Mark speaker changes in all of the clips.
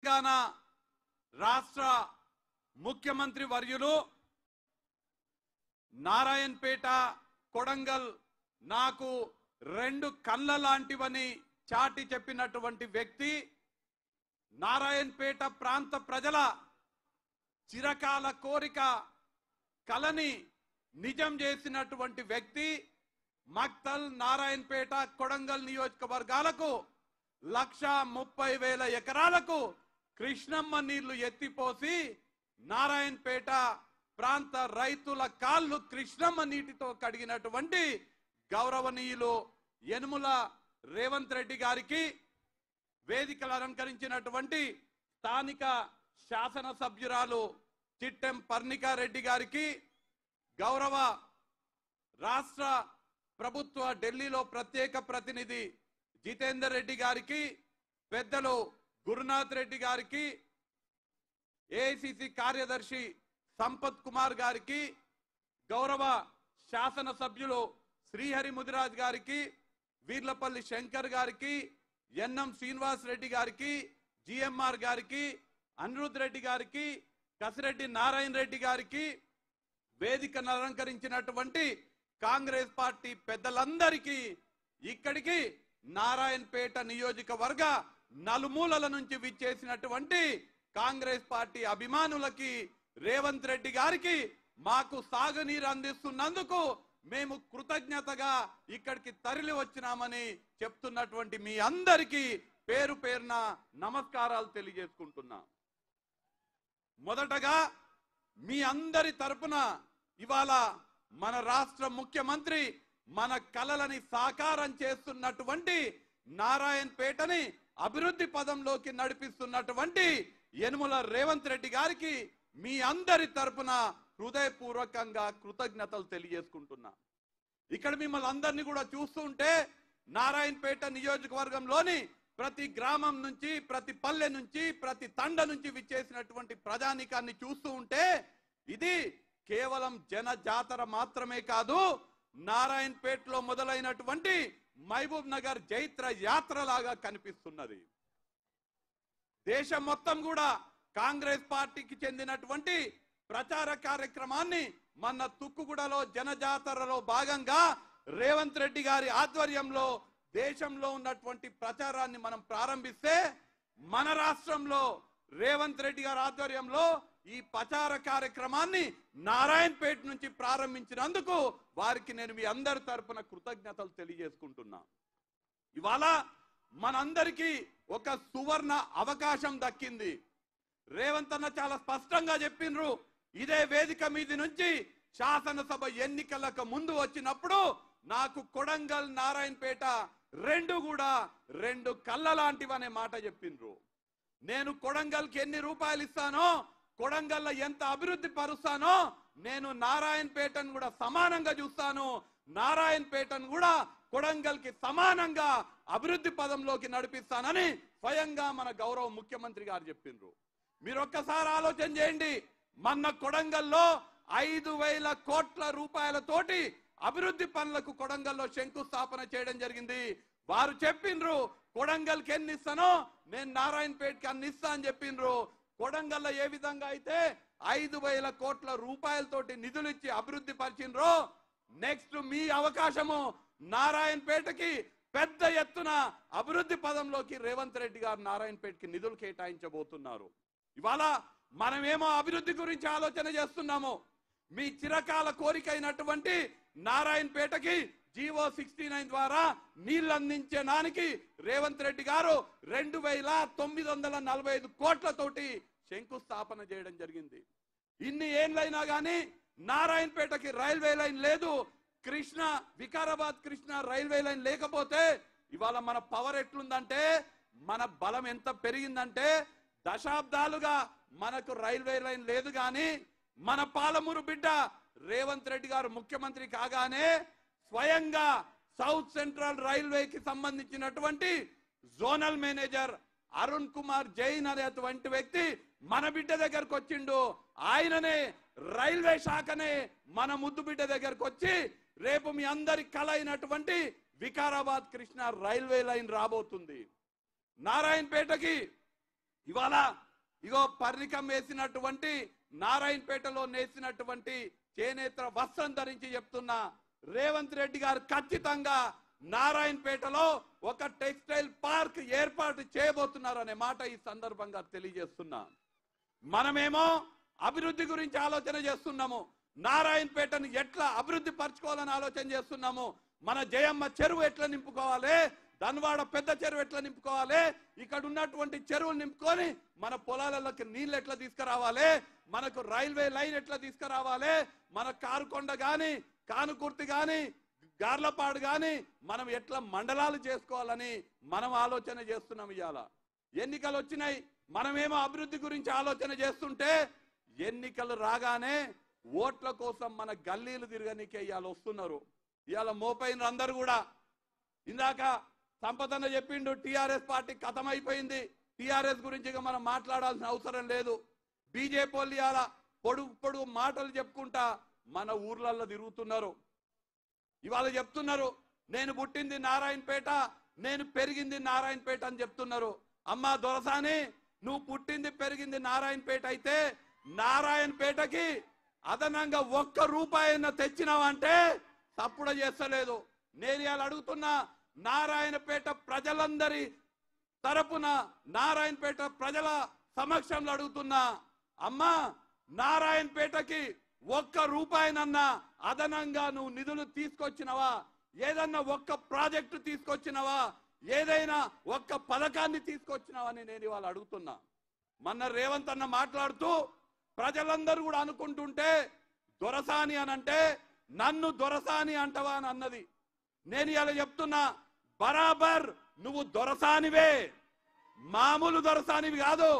Speaker 1: తెలంగాణ రాష్ట్ర ముఖ్యమంత్రి వర్యులు నారాయణపేట కొడంగల్ నాకు రెండు కళ్ళ లాంటివని చాటి చెప్పినటువంటి వ్యక్తి నారాయణపేట ప్రాంత ప్రజల చిరకాల కోరిక కలని నిజం చేసినటువంటి వ్యక్తి మక్తల్ నారాయణపేట కొడంగల్ నియోజకవర్గాలకు లక్ష ముప్పై వేల ఎకరాలకు కృష్ణమ్మ నీళ్లు ఎత్తిపోసి నారాయణపేట ప్రాంత రైతుల కాళ్ళు కృష్ణమ్మ నీటితో కడిగినటువంటి గౌరవనీయులు యనుముల రేవంత్ రెడ్డి గారికి వేదికలు అలంకరించినటువంటి స్థానిక శాసనసభ్యురాలు చిట్టెం పర్ణికారెడ్డి గారికి గౌరవ రాష్ట్ర ప్రభుత్వ ఢిల్లీలో ప్రత్యేక ప్రతినిధి జితేందర్ రెడ్డి గారికి పెద్దలు గురునాథ్ రెడ్డి గారికి ఏఐసిసి కార్యదర్శి సంపత్ కుమార్ గారికి గౌరవ శాసన సభ్యులు శ్రీహరి ముదిరాజ్ గారికి వీర్లపల్లి శంకర్ గారికి ఎన్ఎం శ్రీనివాస్ రెడ్డి గారికి జిఎంఆర్ గారికి అనిరుద్ రెడ్డి గారికి కసిరెడ్డి నారాయణ రెడ్డి గారికి వేదికను అలంకరించినటువంటి కాంగ్రెస్ పార్టీ పెద్దలందరికీ ఇక్కడికి నారాయణపేట నియోజకవర్గ నలుమూలల నుంచి విచ్చేసినటువంటి కాంగ్రెస్ పార్టీ అభిమానులకి రేవంత్ రెడ్డి గారికి మాకు సాగునీరు అందిస్తున్నందుకు మేము కృతజ్ఞతగా ఇక్కడికి తరలి వచ్చినామని చెప్తున్నటువంటి మీ అందరికీ పేరు పేరున నమస్కారాలు తెలియజేసుకుంటున్నా మొదటగా మీ అందరి తరపున ఇవాళ మన రాష్ట్ర ముఖ్యమంత్రి మన కలలని సాకారం చేస్తున్నటువంటి నారాయణపేటని అభివృద్ధి పదంలోకి నడిపిస్తున్నటువంటి యనుమల రేవంత్ రెడ్డి గారికి మీ అందరి తరపున హృదయపూర్వకంగా కృతజ్ఞతలు తెలియజేసుకుంటున్నా ఇక్కడ మిమ్మల్ని అందరినీ కూడా చూస్తుంటే నారాయణపేట నియోజకవర్గంలోని ప్రతి గ్రామం నుంచి ప్రతి పల్లె నుంచి ప్రతి తండ నుంచి విచ్చేసినటువంటి ప్రజానికాన్ని చూస్తూ ఉంటే ఇది కేవలం జన జాతర మాత్రమే కాదు నారాయణపేటలో మొదలైనటువంటి మహబూబ్ నగర్ జైత్ర యాత్ర లాగా కనిపిస్తున్నది దేశం మొత్తం కూడా కాంగ్రెస్ పార్టీకి చెందినటువంటి ప్రచార కార్యక్రమాన్ని మన తుక్కుగూడలో జనజాతరలో భాగంగా రేవంత్ రెడ్డి గారి ఆధ్వర్యంలో దేశంలో ఉన్నటువంటి ప్రచారాన్ని మనం ప్రారంభిస్తే మన రాష్ట్రంలో రేవంత్ రెడ్డి గారి ఆధ్వర్యంలో ఈ ప్రచార కార్యక్రమాన్ని నారాయణపేట నుంచి ప్రారంభించినందుకు వారికి నేను మీ అందరి తరపున కృతజ్ఞతలు తెలియజేసుకుంటున్నా ఇవాళ మనందరికీ ఒక సువర్ణ అవకాశం దక్కింది రేవంత్ అన్న చాలా స్పష్టంగా చెప్పిండ్రు ఇదే వేదిక మీది నుంచి శాసనసభ ఎన్నికలకు ముందు వచ్చినప్పుడు నాకు కొడంగల్ నారాయణపేట రెండు కూడా రెండు కళ్ళ లాంటివనే మాట చెప్పిండ్రు నేను కొడంగల్కి ఎన్ని రూపాయలు ఇస్తానో కొడంగల్లో ఎంత అభివృద్ధి పరుస్తానో నేను నారాయణపేటను కూడా సమానంగా చూస్తాను నారాయణపేటను కూడా కొడంగల్కి సమానంగా అభివృద్ధి పదంలోకి నడిపిస్తానని స్వయంగా మన గౌరవ ముఖ్యమంత్రి గారు చెప్పిండ్రు మీరు ఒక్కసారి ఆలోచన చేయండి మొన్న కొడంగల్లో ఐదు వేల కోట్ల రూపాయలతోటి అభివృద్ధి పనులకు కొడంగల్లో శంకుస్థాపన చేయడం జరిగింది వారు చెప్పిండ్రు కొడంగల్కి ఎన్ని ఇస్తానో నేను నారాయణపేటకి అన్ని ఇస్తా అని చెప్పిండ్రు కొడంగల్లో ఏ విధంగా అయితే ఐదు వేల కోట్ల రూపాయలతోటి నిధులు ఇచ్చి అభివృద్ధి పరిచిండ్రో నెక్స్ట్ మీ అవకాశము నారాయణపేటకి పెద్ద ఎత్తున అభివృద్ధి పదంలోకి రేవంత్ రెడ్డి గారు నారాయణపేటకి నిధులు కేటాయించబోతున్నారు ఇవాళ మనమేమో అభివృద్ధి గురించి ఆలోచన చేస్తున్నాము మీ చిరకాల కోరిక అయినటువంటి నారాయణపేటకి జీవో సిక్స్టీ నైన్ ద్వారా నీళ్లు అందించడానికి రేవంత్ రెడ్డి గారు రెండు వేల తొమ్మిది వందల నలభై ఐదు కోట్లతోటి శంకుస్థాపన చేయడం జరిగింది ఇన్ని ఏండ్లైనా గానీ నారాయణపేటకి రైల్వే లైన్ లేదు కృష్ణ వికారాబాద్ కృష్ణ రైల్వే లైన్ లేకపోతే ఇవాళ మన పవర్ ఎట్లుందంటే మన బలం ఎంత పెరిగిందంటే దశాబ్దాలుగా మనకు రైల్వే లైన్ లేదు గాని మన పాలమూరు బిడ్డ రేవంత్ రెడ్డి గారు ముఖ్యమంత్రి కాగానే స్వయంగా సౌత్ సెంట్రల్ రైల్వేకి సంబంధించినటువంటి జోనల్ మేనేజర్ అరుణ్ కుమార్ జైన్ అనేటువంటి వ్యక్తి మన బిడ్డ దగ్గరకు వచ్చిండు ఆయననే రైల్వే శాఖనే మన ముద్దు బిడ్డ దగ్గరకు వచ్చి రేపు మీ అందరి కల అయినటువంటి వికారాబాద్ కృష్ణ రైల్వే లైన్ రాబోతుంది నారాయణపేటకి ఇవాళ ఇగో పర్ణికం వేసినటువంటి నారాయణపేటలో నేసినటువంటి చేనేత్ర వస్త్రం ధరించి చెప్తున్నా రేవంత్ రెడ్డి గారు ఖచ్చితంగా నారాయణపేటలో ఒక టెక్స్టైల్ పార్క్ ఏర్పాటు చేయబోతున్నారు అనే మాట ఈ సందర్భంగా తెలియజేస్తున్నా మనమేమో అభివృద్ధి గురించి ఆలోచన చేస్తున్నాము నారాయణపేటను ఎట్లా అభివృద్ధి పరచుకోవాలని ఆలోచన చేస్తున్నాము మన జయమ్మ చెరువు ఎట్లా నింపుకోవాలి ధన్వాడ పెద్ద చెరువు ఎట్లా నింపుకోవాలి ఇక్కడ ఉన్నటువంటి చెరువులు నింపుకొని మన పొలాలలోకి నీళ్ళు ఎట్లా తీసుకురావాలి మనకు రైల్వే లైన్ ఎట్లా తీసుకురావాలి మన కారుకొండ గాని కానుకుర్తి గాని గార్లపాడు గాని మనం ఎట్లా మండలాలు చేసుకోవాలని మనం ఆలోచన చేస్తున్నాం ఇవాళ ఎన్నికలు వచ్చినాయి మనమేమో అభివృద్ధి గురించి ఆలోచన చేస్తుంటే ఎన్నికలు రాగానే ఓట్ల కోసం మన గల్లీలు తిరగనీకే ఇవాళ వస్తున్నారు ఇవాళ మోపైన అందరు కూడా ఇందాక సంపదన్న చెప్పిండు టిఆర్ఎస్ పార్టీ కథమైపోయింది టిఆర్ఎస్ గురించి ఇక మనం మాట్లాడాల్సిన అవసరం లేదు బీజేపీ వాళ్ళు ఇవాళ పొడుగు పొడుగు మాటలు చెప్పుకుంటా మన ఊర్లలో తిరుగుతున్నారు ఇవాళ చెప్తున్నారు నేను పుట్టింది నారాయణపేట నేను పెరిగింది నారాయణపేట అని చెప్తున్నారు అమ్మా దొరసాని నువ్వు పుట్టింది పెరిగింది నారాయణపేట అయితే నారాయణపేటకి అదనంగా ఒక్క రూపాయన తెచ్చినావంటే తప్పుడు చేస్తలేదు నేను ఇవాళ అడుగుతున్నా నారాయణపేట ప్రజలందరి తరపున నారాయణపేట ప్రజల సమక్షంలో అడుగుతున్నా అమ్మా నారాయణపేటకి ఒక్క రూపాయినన్నా అదనంగా నువ్వు నిధులు తీసుకొచ్చినవా ఏదన్నా ఒక్క ప్రాజెక్టు తీసుకొచ్చినవా ఏదైనా ఒక్క పథకాన్ని తీసుకొచ్చినావని నేను ఇవాళ అడుగుతున్నా మొన్న రేవంత్ అన్న మాట్లాడుతూ ప్రజలందరూ కూడా అనుకుంటుంటే దొరసాని అని అంటే నన్ను దొరసాని అంటవా అని అన్నది నేను ఇలా చెప్తున్నా బరాబర్ నువ్వు దొరసానివే మామూలు దొరసానివి కాదు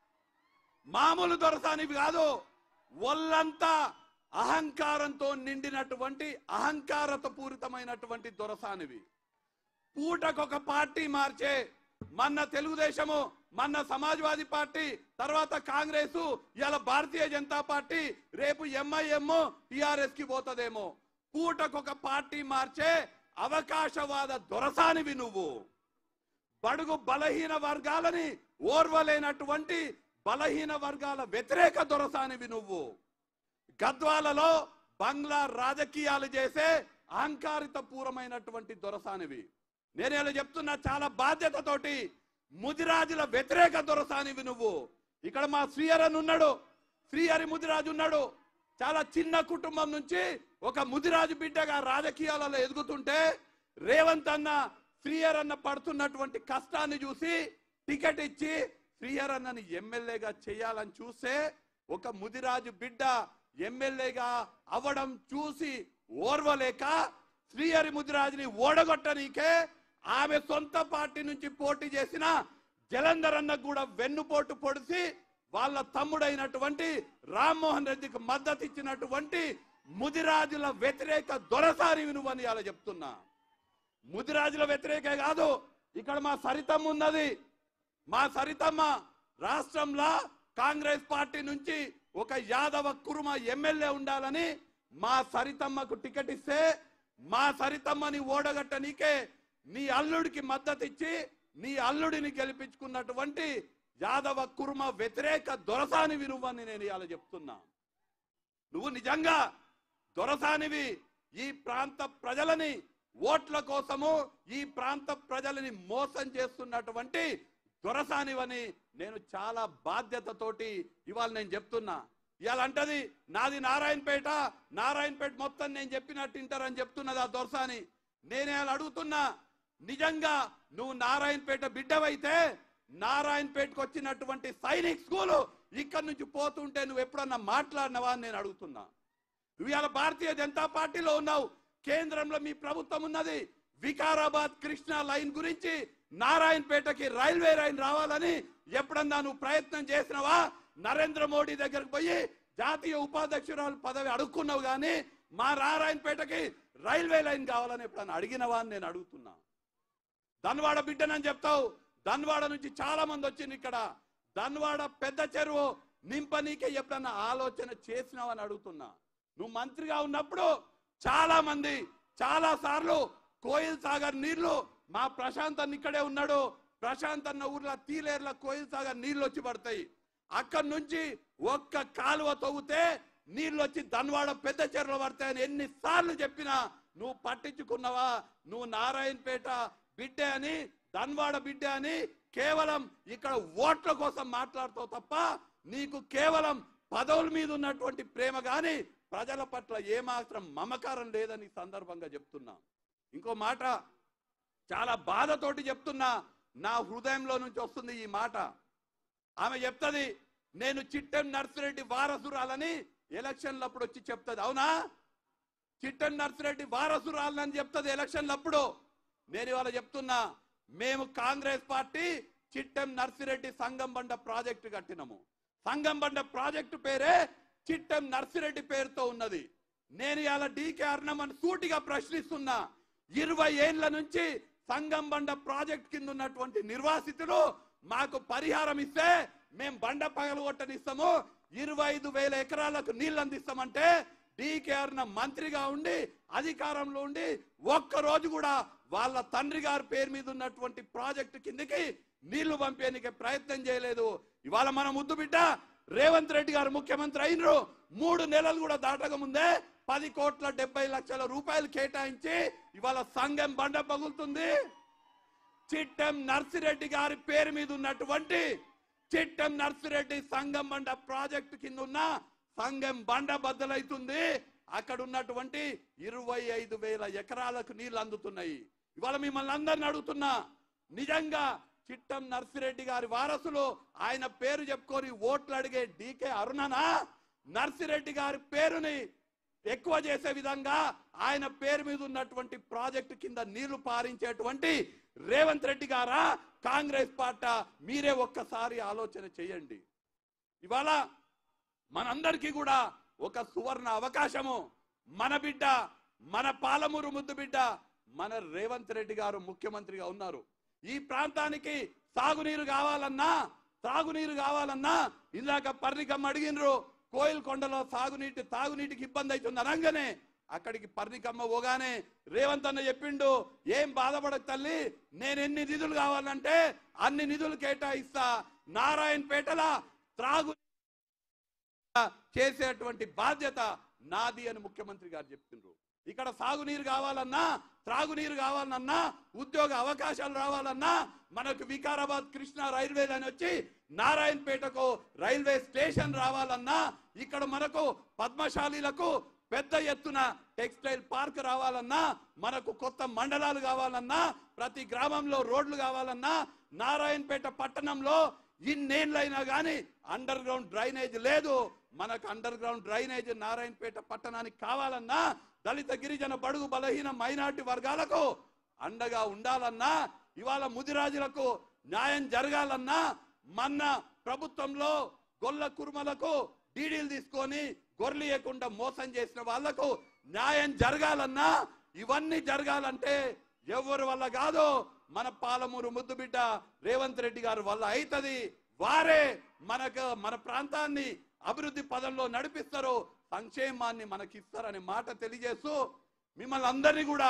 Speaker 1: మామూలు దొరసానివి కాదు ఒళ్ళంతా అహంకారంతో నిండినటువంటి అహంకారత పూరితమైనటువంటి దొరసానివి పూటకొక పార్టీ మార్చే మన తెలుగుదేశము మన సమాజ్వాదీ పార్టీ తర్వాత కాంగ్రెస్ ఇలా భారతీయ జనతా పార్టీ రేపు ఎంఐఎం టిఆర్ఎస్ కి పోతదేమో పూటకొక పార్టీ మార్చే అవకాశవాద దొరసానివి నువ్వు బడుగు బలహీన వర్గాలని ఓర్వలేనటువంటి బలహీన వర్గాల వ్యతిరేక దొరసానివి నువ్వు గద్వాలలో బంగ్లా రాజకీయాలు చేసే అహంకారిత పూర్వమైనటువంటి దొరసానివి నేను ఇలా చెప్తున్నా చాలా బాధ్యతతోటి ముదిరాజుల వ్యతిరేక దొరసానివి నువ్వు ఇక్కడ మా శ్రీహరన్ ఉన్నాడు శ్రీహరి ముదిరాజు ఉన్నాడు చాలా చిన్న కుటుంబం నుంచి ఒక ముదిరాజు బిడ్డగా రాజకీయాలలో ఎదుగుతుంటే రేవంత్ అన్న శ్రీహర్ అన్న పడుతున్నటువంటి కష్టాన్ని చూసి టికెట్ ఇచ్చి శ్రీహర్ అన్నని ఎమ్మెల్యేగా చేయాలని చూస్తే ఒక ముదిరాజు బిడ్డ ఎమ్మెల్యేగా అవ్వడం చూసి ఓర్వలేక శ్రీహరి ముదిరాజుని ఓడగొట్టనీకే ఆమె సొంత పార్టీ నుంచి పోటీ చేసిన జలంధర్ అన్న కూడా వెన్నుపోటు పొడిసి వాళ్ళ తమ్ముడైనటువంటి రామ్మోహన్ రెడ్డికి మద్దతు ఇచ్చినటువంటి ముదిరాజుల వ్యతిరేక దొరసారి వినువని అలా చెప్తున్నా ముదిరాజుల వ్యతిరేకే కాదు ఇక్కడ మా సరితమ్మ ఉన్నది మా సరితమ్మ రాష్ట్రంలో కాంగ్రెస్ పార్టీ నుంచి ఒక యాదవ కురుమ ఎమ్మెల్యే ఉండాలని మా సరితమ్మకు టికెట్ ఇస్తే మా సరితమ్మని ఓడగట్ట నీకే నీ అల్లుడికి మద్దతు ఇచ్చి నీ అల్లుడిని గెలిపించుకున్నటువంటి యాదవ కుర్మ వ్యతిరేక దొరసాని వినువని నేను ఇవాళ చెప్తున్నా నువ్వు నిజంగా దొరసానివి ఈ ప్రాంత ప్రజలని ఓట్ల కోసము ఈ ప్రాంత ప్రజలని మోసం చేస్తున్నటువంటి దొరసానివని నేను చాలా బాధ్యతతోటి ఇవాళ నేను చెప్తున్నా ఇవాళ అంటది నాది నారాయణపేట నారాయణపేట మొత్తం నేను చెప్పినట్టు వింటారని చెప్తున్నది ఆ దొరసాని నేను ఇవాళ అడుగుతున్నా నిజంగా నువ్వు నారాయణపేట బిడ్డవైతే నారాయణపేటకు వచ్చినటువంటి సైనిక్ స్కూలు ఇక్కడి నుంచి పోతుంటే నువ్వు ఎప్పుడన్నా మాట్లాడినవా అని నేను అడుగుతున్నా నువ్వు ఇవాళ భారతీయ జనతా పార్టీలో ఉన్నావు కేంద్రంలో మీ ప్రభుత్వం ఉన్నది వికారాబాద్ కృష్ణా లైన్ గురించి నారాయణపేటకి రైల్వే లైన్ రావాలని ఎప్పుడన్నా నువ్వు ప్రయత్నం చేసినవా నరేంద్ర మోడీ దగ్గరకు పోయి జాతీయ ఉపాధ్యక్షురాలు పదవి అడుక్కున్నావు కానీ మా నారాయణపేటకి రైల్వే లైన్ కావాలని ఎప్పుడన్నా అడిగినవా అని నేను అడుగుతున్నా ధన్వాడ బిడ్డనని చెప్తావు ధన్వాడ నుంచి చాలా మంది వచ్చింది ఇక్కడ ధన్వాడ పెద్ద చెరువు నింపనీకే ఎప్పుడన్నా ఆలోచన చేసినావని అడుగుతున్నా నువ్వు మంత్రిగా ఉన్నప్పుడు చాలా మంది చాలా సార్లు కోయిల్ సాగర్ నీళ్లు మా ప్రశాంత్ అన్న ఇక్కడే ఉన్నాడు ప్రశాంత్ అన్న ఊర్లో తీలేర్ల కోయిల్ సాగర్ నీళ్ళు వచ్చి పడతాయి అక్కడి నుంచి ఒక్క కాలువ తవ్వుతే నీళ్ళు వచ్చి ధన్వాడ పెద్ద చెరువులో పడతాయని ఎన్నిసార్లు చెప్పినా నువ్వు పట్టించుకున్నావా నువ్వు నారాయణపేట బిడ్డే అని ధన్వాడ బిడ్డే అని కేవలం ఇక్కడ ఓట్ల కోసం మాట్లాడుతావు తప్ప నీకు కేవలం పదవుల మీద ఉన్నటువంటి ప్రేమ గాని ప్రజల పట్ల ఏమాత్రం మమకారం లేదని ఈ సందర్భంగా చెప్తున్నా ఇంకో మాట చాలా బాధతోటి చెప్తున్నా నా హృదయంలో నుంచి వస్తుంది ఈ మాట ఆమె చెప్తది నేను చిట్టెం నర్సిరెడ్డి వారసురాలని ఎలక్షన్లప్పుడు వచ్చి చెప్తది అవునా చిట్టెం నర్సిరెడ్డి వారసురాలని చెప్తది ఎలక్షన్లప్పుడు నేను ఇవాళ చెప్తున్నా మేము కాంగ్రెస్ పార్టీ చిట్టెం నర్సిరెడ్డి సంగం బండ ప్రాజెక్టు కట్టినము సంగం బండ ప్రాజెక్టు పేరే చిట్టెం నర్సిరెడ్డి పేరుతో ఉన్నది నేను ఇవాళ డీకే అర్ణమని సూటిగా ప్రశ్నిస్తున్నా ఇరవై ఏళ్ల నుంచి సంగం బండ ప్రాజెక్ట్ కింద ఉన్నటువంటి నిర్వాసితులు మాకు పరిహారం ఇస్తే మేము బండ పగలగొట్టనిస్తాము ఇరవై ఐదు వేల ఎకరాలకు నీళ్లు అందిస్తామంటే డీకేఆర్న మంత్రిగా ఉండి అధికారంలో ఉండి ఒక్క రోజు కూడా వాళ్ళ తండ్రి గారి పేరు మీద ఉన్నటువంటి ప్రాజెక్టు కిందకి నీళ్లు పంపేందుకే ప్రయత్నం చేయలేదు ఇవాళ మన ముద్దు బిడ్డ రేవంత్ రెడ్డి గారు ముఖ్యమంత్రి అయినరు మూడు నెలలు కూడా దాటక ముందే పది కోట్ల డెబ్బై లక్షల రూపాయలు కేటాయించి ఇవాళ సంఘం బండ పగులుతుంది చిట్టెం నర్సిరెడ్డి గారి పేరు మీద ఉన్నటువంటి చిట్టెం నర్సిరెడ్డి సంఘం బండ ప్రాజెక్టు కింద ఉన్న సంఘం బండ బద్దలైతుంది అక్కడ ఉన్నటువంటి ఇరవై ఐదు వేల ఎకరాలకు నీళ్లు అందుతున్నాయి ఇవాళ మిమ్మల్ని అందరిని అడుగుతున్నా నిజంగా చిట్టం నర్సిరెడ్డి గారి వారసులు ఆయన పేరు చెప్పుకొని ఓట్లు అడిగే డీకే అరుణనా నర్సిరెడ్డి గారి పేరుని ఎక్కువ చేసే విధంగా ఆయన పేరు మీద ఉన్నటువంటి ప్రాజెక్టు కింద నీళ్లు పారించేటువంటి రేవంత్ రెడ్డి గారా కాంగ్రెస్ పార్టీ మీరే ఒక్కసారి ఆలోచన చేయండి ఇవాళ మనందరికీ కూడా ఒక సువర్ణ అవకాశము మన బిడ్డ మన పాలమూరు ముద్దు బిడ్డ మన రేవంత్ రెడ్డి గారు ముఖ్యమంత్రిగా ఉన్నారు ఈ ప్రాంతానికి సాగునీరు కావాలన్నా తాగునీరు కావాలన్నా ఇందాక పర్ణికమ్మ అడిగినరు కోయిల్ కొండలో సాగునీటి తాగునీటికి ఇబ్బంది అవుతుంది అనగానే అక్కడికి పర్ణికమ్మ పోగానే రేవంత్ అన్న చెప్పిండు ఏం బాధపడక తల్లి నేను ఎన్ని నిధులు కావాలంటే అన్ని నిధులు కేటాయిస్తా నారాయణపేటల త్రాగు చేసేటువంటి బాధ్యత నాది అని ముఖ్యమంత్రి గారు చెప్తుండ్రు ఇక్కడ సాగునీరు కావాలన్నా త్రాగునీరు కావాలన్నా ఉద్యోగ అవకాశాలు రావాలన్నా మనకు వికారాబాద్ కృష్ణా రైల్వే అని వచ్చి నారాయణపేటకు రైల్వే స్టేషన్ రావాలన్నా ఇక్కడ మనకు పద్మశాలీలకు పెద్ద ఎత్తున టెక్స్టైల్ పార్క్ రావాలన్నా మనకు కొత్త మండలాలు కావాలన్నా ప్రతి గ్రామంలో రోడ్లు కావాలన్నా నారాయణపేట పట్టణంలో ఇన్నేళ్ళైనా గాని అండర్ గ్రౌండ్ డ్రైనేజ్ లేదు మనకు అండర్ గ్రౌండ్ డ్రైనేజ్ నారాయణపేట పట్టణానికి కావాలన్నా దళిత గిరిజన బడుగు బలహీన మైనార్టీ వర్గాలకు అండగా ఉండాలన్నా ఇవాళ ముదిరాజులకు న్యాయం జరగాలన్నా మన ప్రభుత్వంలో గొల్ల కుర్మలకు డీడీలు తీసుకొని గొర్రెలియకుండా మోసం చేసిన వాళ్లకు న్యాయం జరగాలన్నా ఇవన్నీ జరగాలంటే ఎవరి వల్ల కాదు మన పాలమూరు ముద్దు బిడ్డ రేవంత్ రెడ్డి గారి వల్ల అవుతుంది వారే మనకు మన ప్రాంతాన్ని అభివృద్ధి పదంలో నడిపిస్తారు సంక్షేమాన్ని మనకి ఇస్తారనే మాట తెలియజేస్తూ మిమ్మల్ని అందరినీ కూడా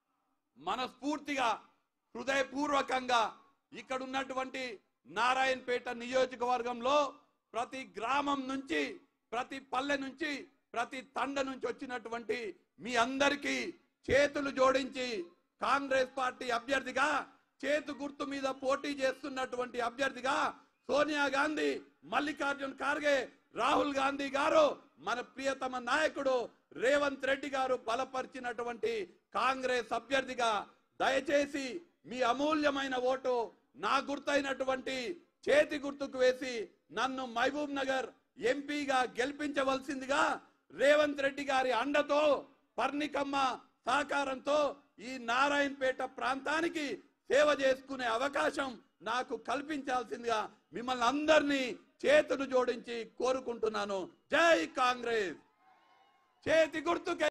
Speaker 1: మనస్ఫూర్తిగా హృదయపూర్వకంగా ఇక్కడ ఉన్నటువంటి నారాయణపేట నియోజకవర్గంలో ప్రతి గ్రామం నుంచి ప్రతి పల్లె నుంచి ప్రతి తండ నుంచి వచ్చినటువంటి మీ అందరికీ చేతులు జోడించి కాంగ్రెస్ పార్టీ అభ్యర్థిగా చేతు గుర్తు మీద పోటీ చేస్తున్నటువంటి అభ్యర్థిగా సోనియా గాంధీ మల్లికార్జున్ ఖార్గే రాహుల్ గాంధీ గారు మన ప్రియతమ నాయకుడు రేవంత్ రెడ్డి గారు బలపరిచినటువంటి కాంగ్రెస్ అభ్యర్థిగా దయచేసి మీ అమూల్యమైన ఓటు నా గుర్తైనటువంటి చేతి గుర్తుకు వేసి నన్ను మహబూబ్ నగర్ ఎంపీగా గెలిపించవలసిందిగా రేవంత్ రెడ్డి గారి అండతో పర్ణికమ్మ సహకారంతో ఈ నారాయణపేట ప్రాంతానికి సేవ చేసుకునే అవకాశం నాకు కల్పించాల్సిందిగా మిమ్మల్ని అందరినీ చేతులు జోడించి కోరుకుంటున్నాను జై కాంగ్రెస్ చేతి గుర్తుకే